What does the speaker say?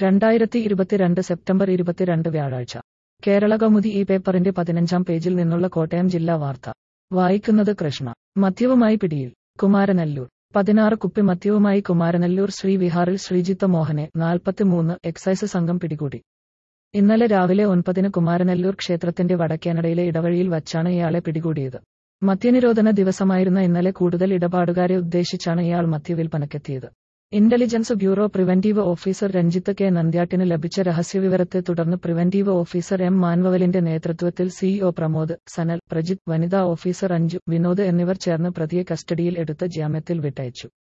രണ്ടായിരത്തി ഇരുപത്തിരണ്ട് സെപ്റ്റംബർ ഇരുപത്തിരണ്ട് വ്യാഴാഴ്ച കേരള കൗമുദി ഈ പേപ്പറിന്റെ പതിനഞ്ചാം പേജിൽ നിന്നുള്ള കോട്ടയം ജില്ലാ വാർത്ത വായിക്കുന്നത് കൃഷ്ണ മദ്യവുമായി പിടിയിൽ കുമാരനല്ലൂർ പതിനാറ് കുപ്പി മദ്യവുമായി കുമാരനല്ലൂർ ശ്രീവിഹാറിൽ ശ്രീജിത്ത മോഹനെ നാൽപ്പത്തിമൂന്ന് എക്സൈസ് സംഘം പിടികൂടി ഇന്നലെ രാവിലെ ഒൻപതിന് കുമാരനല്ലൂർ ക്ഷേത്രത്തിന്റെ വടക്കേനടയിലെ ഇടവഴിയിൽ വച്ചാണ് ഇയാളെ പിടികൂടിയത് മദ്യനിരോധന ദിവസമായിരുന്ന ഇന്നലെ കൂടുതൽ ഇടപാടുകാരെ ഉദ്ദേശിച്ചാണ് ഇയാൾ മദ്യവിൽപ്പനക്കെത്തിയത് intelligence bureau preventive officer Ranjith K നന്ദ്യാട്ടിന് ലഭിച്ച രഹസ്യവിവരത്തെ തുടർന്ന് പ്രിവന്റീവ് ഓഫീസർ എം മാൻവവലിന്റെ നേതൃത്വത്തിൽ സിഇഒ പ്രമോദ് സനൽ പ്രജിത് വനിതാ ഓഫീസർ അഞ്ജു വിനോദ് എന്നിവർ ചേർന്ന് പ്രതിയെ കസ്റ്റഡിയിൽ എടുത്ത് ജാമ്യത്തിൽ വിട്ടയച്ചു